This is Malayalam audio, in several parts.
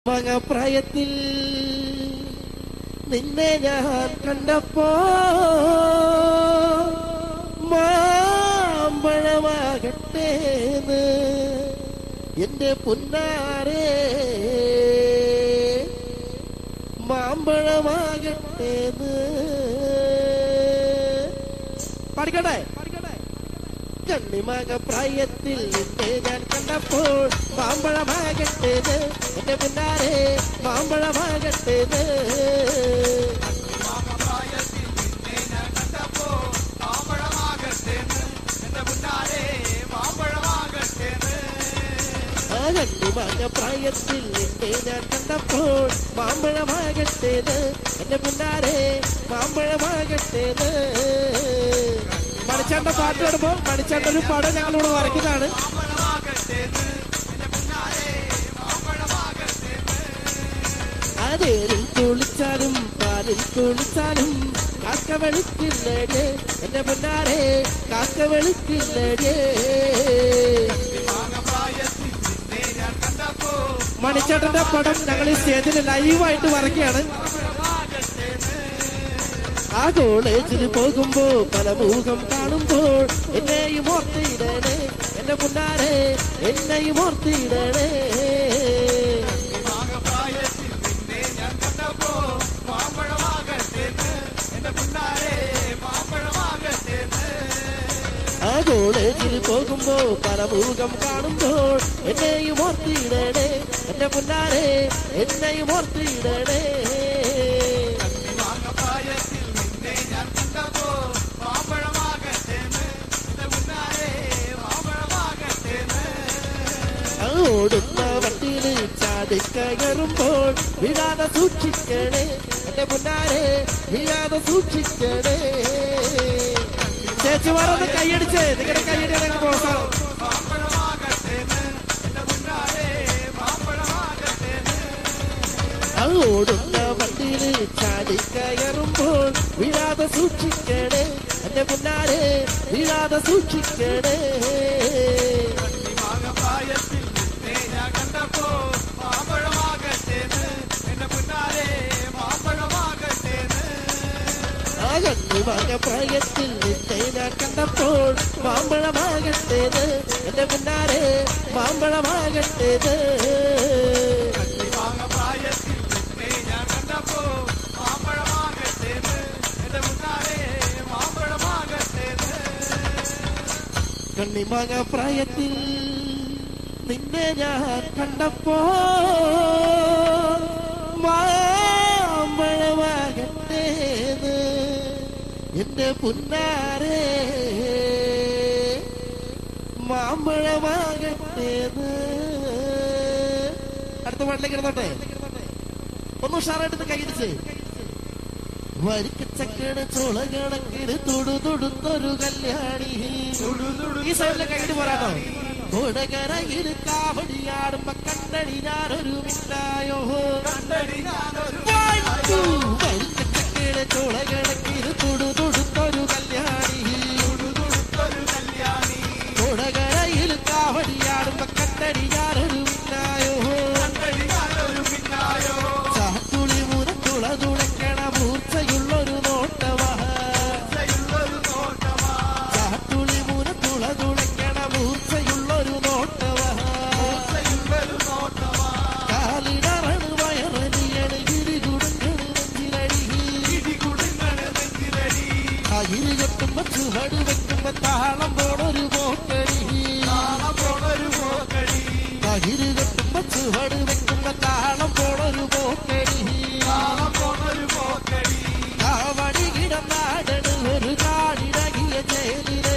മകപ്രായത്തിൽ നിന്നെ ഞാൻ കണ്ടപ്പോ മാമ്പഴമാകട്ടേന്ന് എന്റെ പുന്നാരേ മാമ്പഴമാകട്ടേന്ന് പഠിക്കട്ടെ കണ്ണിമക പ്രായത്തിൽ നിന്നെ ഞാൻ കണ്ടപ്പോൾ മാമ്പഴമാകട്ടേത് എന്റെ പിന്നാരെ മാമ്പഴമാകട്ടേത് ആ കണ്ണിമക പ്രായത്തിൽ നിന്നെ ഞാൻ കണ്ടപ്പോൾ മാമ്പഴമാകട്ടേത് എന്റെ പിന്നാരെ മാമ്പഴമാകട്ടേത് മണിച്ചാണ്ട പാട്ട് വരുമ്പോ മണിച്ചാണ്ട ഒരു പടം ഞങ്ങളിവിടെ വരയ്ക്കുന്നതാണ് അതേരിൽ കുളിച്ചാലും പാലിൽ കുളിച്ചാലും കാക്ക വെളുക്കില്ലേ എന്റെ പൊന്നാരെ കാക്ക വെളുക്കില്ലേ മണിച്ചേട്ടന്റെ പടം ഞങ്ങൾ ഈ സ്റ്റേജിൽ ലൈവായിട്ട് വരയ്ക്കുകയാണ് ആ കോളേജിൽ പോകുമ്പോ പല മുഖം കാണുമ്പോൾ എന്നെയും ഓർത്തിടണേ എന്റെ മുന്നാരെ എന്നെയും ഓർത്തിടണേ ആ കോളേജിൽ പോകുമ്പോ പല മുഖം കാണുമ്പോൾ എന്നെയും ഓർത്തിടണേ എന്റെ മുന്നാരെ എന്നെയും ഓർത്തിടണേ ഓടുന്ന വണ്ടിയിൽ ചാടിക്കയറുമ്പോൾ വീഴാതെ സൂക്ഷിക്കണേ എന്റെ മുന്നാരെ വീഴാതെ സൂക്ഷിക്കണേ ചേച്ചിമാരൊന്ന് കൈയടിച്ചേ നിങ്ങളുടെ കൈയടിയാണ് പ്രോത്സാഹനം ആ ഓടുന്ന വണ്ടിയിൽ ചാടിക്കയറുമ്പോൾ വീഴാതെ സൂക്ഷിക്കണേ എന്റെ മുന്നാരെ വീഴാതെ സൂക്ഷിക്കണേ ആ കണ്ണുമക പ്രായത്തിൽ നിന്നെ ഞാൻ കണ്ടപ്പോൾ മാമ്പഴമാകട്ടേത് എന്റെ മുന്നാരെ മാമ്പഴമാകട്ടേത് കണ്ണിമക പ്രായത്തിൽ നിന്നെ ഞാൻ കണ്ടപ്പോ മാമ്പഴമാകട്ടേത് എന്റെ പുന്നാരെ മാമ്പഴമാകട്ടേത് അടുത്ത പാട്ടിലേക്ക് ഇരുന്നോട്ടെ ഒന്ന് ഉഷാറായിട്ട് കൈയിടിച്ച് വരിക്കച്ചക്കയുടെ ചോള കണക്കിന് തുടു തുടുത്തൊരു കല്യാണി ഈ സൈഡിലെ കൈയിട്ട് പോരാട്ടോ കൊടകരയിൽ കാവടിയാടുമ്പോ കണ്ടടി ഞാനൊരു മിന്നായോ വരിക്കച്ചക്കയുടെ ചോള കണക്കിന് തുടു തുടുത്തൊരു കല്യാണി കൊടകരയിൽ കാവടിയാടുമ്പോ കണ്ടടി ഞാനൊരു മിന്നായോ ചാത്തുളി മുറത്തുള തുളക്കണ മൂർച്ചയുള്ളൊരു നോട്ടവാ ചാത്തുളി മുറത്തുള തുളക്കണ മൂർച്ചയുള്ളൊരു നോട്ടവാ കാലിടറണ് വയറനിയണ് ഇടി കുടുങ്ങണ് നെഞ്ചിലടി അയില് കെട്ടുമ്പോ ചുവട് വെക്കുമ്പോ താളം പോണൊരു പോക്കടി അയില് കെട്ടുമ്പോ ചുവട് വെക്കുമ്പോ താളം പോണൊരു പോക്കടി കാവടി കിടന്നാടണ് ഒരു കാടിടകിയ ചേലിലെ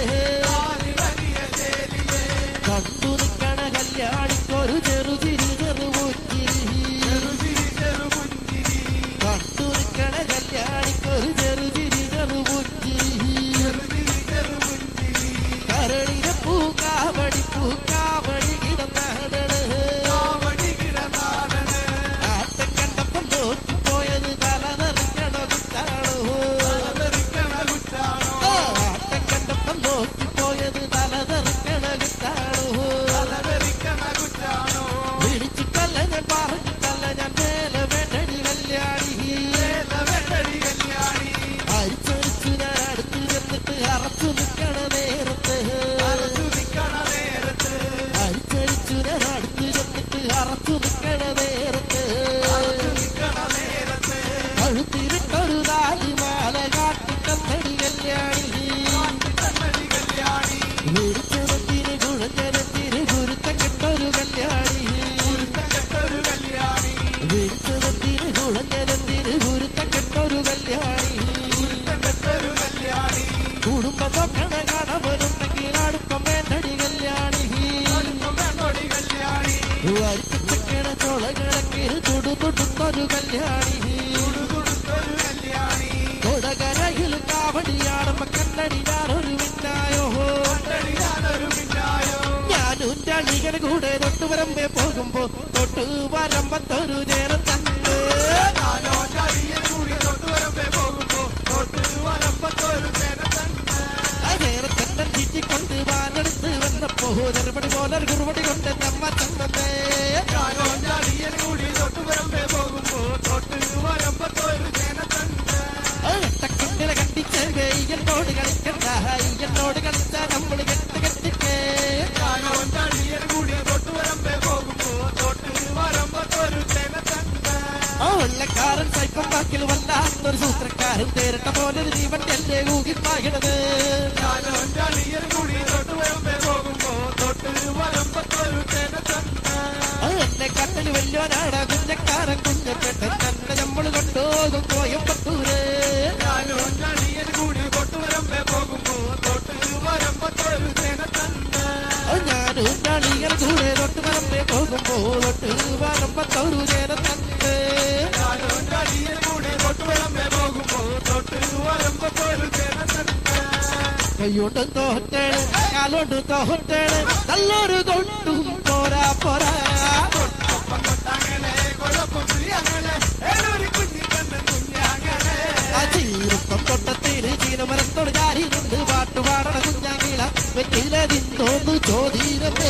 കണ്ടു നിക്കണ കല്യാണിക്കൊരു ചെറുചിരി ചെറുപുഞ്ചിരി കണ്ടു നിക്കണ കല്യാണിക്കൊരു ചെറുചിരി ചെറുപുഞ്ചിരി കൊടുത്തൊരു കല്യാണി കൊടകരയിൽ കാവടിയാടുമ്പോ കണ്ണടി ഞാനൊരു മിന്നായോ ഞാനും രളികൻ കൂടെ തൊട്ടു വരമ്പേ പോകുമ്പോ തൊട്ടു വരമ്പത്തൊരു നേരം തന്നെ ആ നേരം തന്നെ ചീറ്റിക്കൊണ്ട് വാനെടുത്ത് വന്നപ്പോ ചെറുപടി പോലെ ഒരു കുറുപടി കൊണ്ട് നമ്മ ചന്തേ ഒറ്റക്കുണ്ടിലെ കണ്ടിച്ച് എന്നോട് കളിക്കണ്ട എന്നോട് കളിച്ച നമ്മൾ കെട്ട് കെട്ടിക്കേ ആ വെള്ളക്കാരൻ സൈപ്പം ബാക്കിൽ വല്ലാത്തൊരു സൂത്രക്കാരൻ തേരട്ട പോലെ ഒരു ജീവൻ എന്റെ ഊകിപ്പാകിടത് ആ എന്നെ കട്ടല് വല്യോനാടാ കുഞ്ഞക്കാരൻ കുഞ്ഞപ്പെട്ടൻ തന്നെ നമ്മൾ കൊണ്ടുപോകും കോയമ്പത്തൂര് ആ ഞാനും ഞാളികൾ കൂടെ തൊട്ട് വരമ്പേ പോകുമ്പോ തൊട്ട് വരമ്പത്തൊരു നേരം തന്നെ കൈയോണ്ട് തോറ്റേണ് കാലോണ്ട് തോറ്റേണ് നല്ലൊരു കൊണ്ടും പോരാ പോരാ ആ ചീറുപ്പം തൊട്ടത്തില് ചീനമരത്തോട് ചാരിരുന്ന് പാട്ടുപാടണ കുഞ്ഞാങ്കിള വെറ്റില നിന്നോന്ന് ചോദീരമേ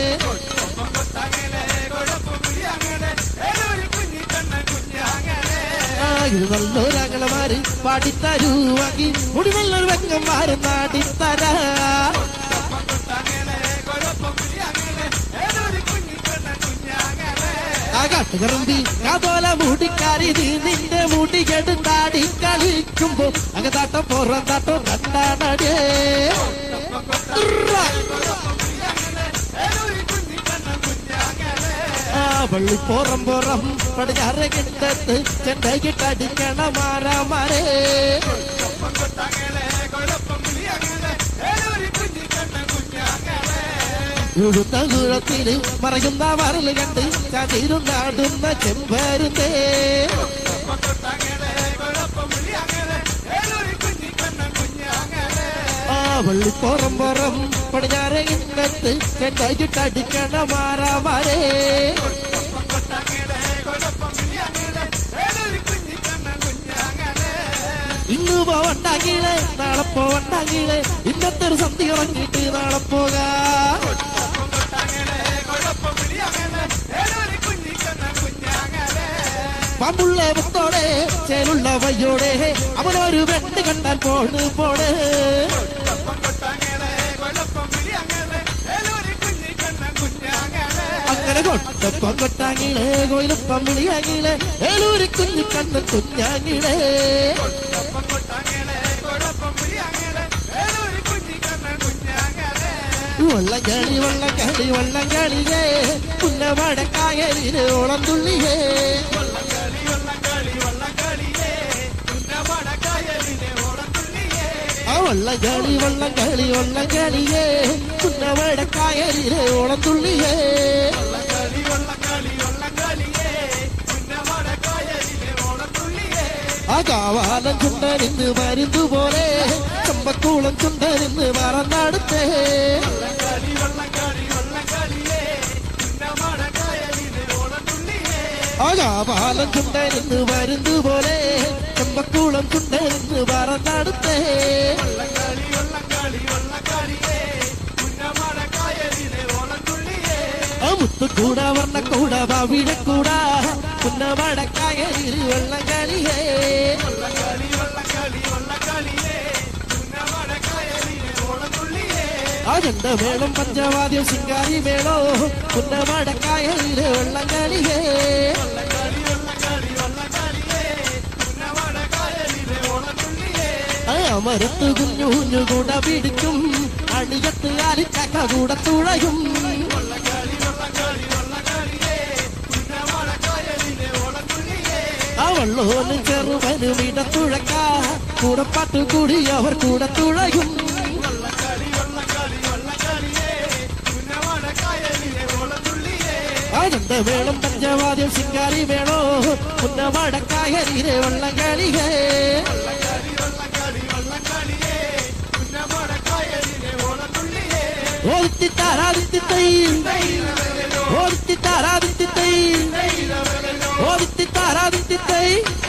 ആ ഇത് നല്ലൊരങ്ങളമാര് പാടിത്തരുവാങ്ങി മുടി നല്ലൊരു വെങ്ങന്മാര് നാടിത്തരാ ആ കാട്ടുകറമ്പി കാതോല മൂടിക്കാരി നീ നിന്റെ മുടി കെടുത്താടി കളിക്കുമ്പോ അകത്താട്ടം പുറത്താട്ടം കണ്ടാടേ ആ പള്ളി പുറം പുറം പടിഞ്ഞാറ് കിട്ടത്ത് ചെണ്ടകിട്ടടിക്കണ മാറാമാരേ ഉഴുന്ന കുഴത്തില് മറയുന്ന വറല് കണ്ട് ചതിരുന്നാടുന്ന ചെമ്പരുന്നേ ആ വള്ളിപ്പുറം പുറം പടിഞ്ഞാറ് ഇന്നത്ത് ചെണ്ടകിട്ടടിക്കണ മാറാമാരേ ഇന്ന് പോവണ്ടാകിളെ നാളെ പോവണ്ടാകിളെ ഇന്നത്തെ ഒരു സന്ധി ഇറങ്ങിയിട്ട് നാളെ പോകാം പാമ്പുള്ള മുത്തോടെ ചേലുള്ള വയ്യോടെ അവനൊരു വെണ്ട് കണ്ടാൽ പോണ് പോണ് അങ്ങനെ കൊട്ടപ്പം കൊട്ടാങ്ങിളെ കോയിലപ്പം വിളിയാങ്ങിളെ ഏലൂരി കുഞ്ഞു കണ്ണ് കുഞ്ഞാങ്ങിളെ വള്ളംകളി വള്ളംകളി വള്ളംകളിയേ പുന്നമടക്കായലിന് ഓളം തുള്ളിയേ ആ വള്ളംകളി വള്ളംകളി വള്ളംകളിയേ പുന്നമടക്കായലിന് ഓളം തുള്ളിയേ ആ കാവാലം ചുണ്ടനിന്ന് മരുന്നു പോലെ ചമ്പക്കൂളം ചുണ്ടനിന്ന് മറന്നടുത്തേ ആ കാവാലം ചുണ്ടനിന്ന് മരുന്നു പോലെ ചമ്പക്കൂളം ചുണ്ടനിന്ന് മറന്നടുത്തേ ആ മുത്തുകൂട വർണ്ണക്കൂട പവിഴക്കൂട പുന്നമടക്കായലിൽ വെള്ളം കളിയേ ആ ചെണ്ട മേളം പഞ്ചവാദ്യം ശിങ്കാരി മേളോ പുന്നമടക്കായലിൽ വെള്ളം കളിയേ ആ അമരത്ത് കുഞ്ഞു കുഞ്ഞു കൂട പിടിക്കും അണിയത്ത് ആലിച്ചക്ക കൂട തുഴയും ആ വള്ളോനും ചെറുവനും ഇടത്തുഴക്ക കൂടപ്പാട്ട് കൂടി അവർ കൂടെ തുഴയും ആ അതിന്റെ വേളം പഞ്ചവാദ്യം ശിങ്കാരി വേണോ പുന്നമടക്കായരിയിലെ വള്ളം കളിയേ ഓദിത്തിത്താരാദിത്തിത്തൈ ഓദിത്തിത്താരാദിത്തിത്തൈ ഓദിത്തിത്താരാദിത്തിത്തൈ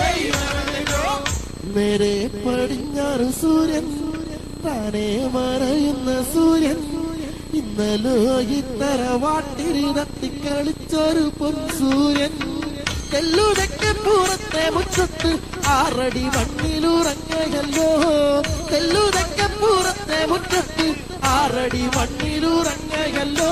നേരെ പടിഞ്ഞാറ് സൂര്യൻ താനെ മറയുന്ന സൂര്യൻ ഇന്നലോ ഇത്തര വാട്ടിരി തട്ടിക്കളിച്ചൊരു പൊൻ സൂര്യൻ തെല്ലുടക്കെ പുറത്തെ മുറ്റത്ത് ആറടി മണ്ണിലുറങ്ങയല്ലോ തെല്ലുടക്കെ പുറത്തെ മുറ്റത്ത് ആറടി മണ്ണിലുറങ്ങയല്ലോ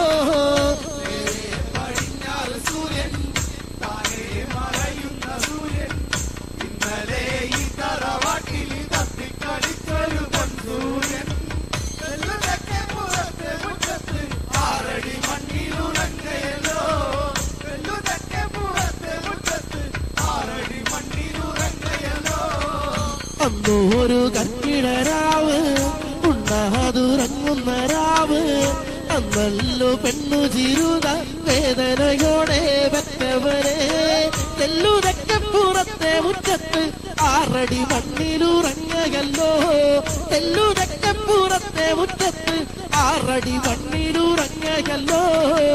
അന്നു ഒരു കക്കിടരാവ് ഉണ്ണാതുറങ്ങുന്ന രാവ് അന്നല്ലോ പെണ്ണു ചിരുത വേദനയോടെ പെറ്റവരെ തെല്ലുതക്കെ പുറത്തെ മുറ്റത്ത് ആറടി മണ്ണിലുറങ്ങയല്ലോ തെല്ലുതക്കെ പുറത്തെ മുറ്റത്ത് ആറടി മണ്ണിലുറങ്ങയല്ലോ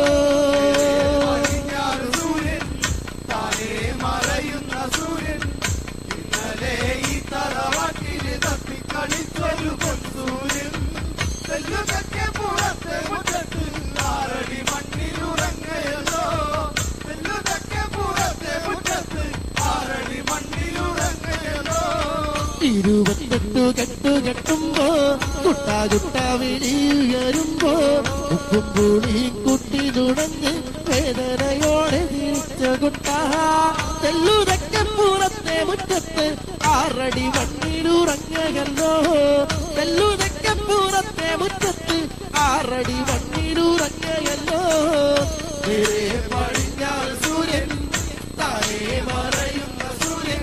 ഇരുപത്തെട്ടു കെട്ടു കെട്ടുമ്പോ കുട്ട കുട്ട വിളിയുയരുമ്പോ ഉപ്പും പുളിയും കുട്ടി തുടങ്ങ് വേദനയോടെ തിരിച്ച കുട്ട തെല്ലുതക്കെ പുറത്തെ മുറ്റത്ത് ആറടി മണ്ണിലുറങ്ങയല്ലോ തെല്ലുതക്കെ പുറത്തെ മുറ്റത്ത് ആറടി മണ്ണിലുറങ്ങയല്ലോ നേരെ പടിഞ്ഞാറ് സൂര്യൻ താഴെ മറയുന്ന സൂര്യൻ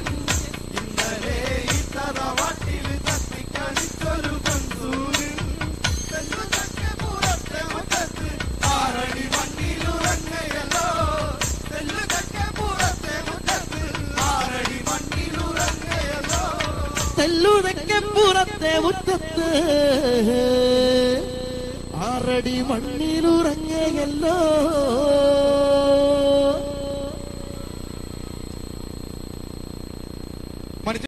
തെല്ലുതക്കെ പുറത്തെ മുറ്റത്ത് ആറടി മണ്ണിലുറങ്ങയല്ലോ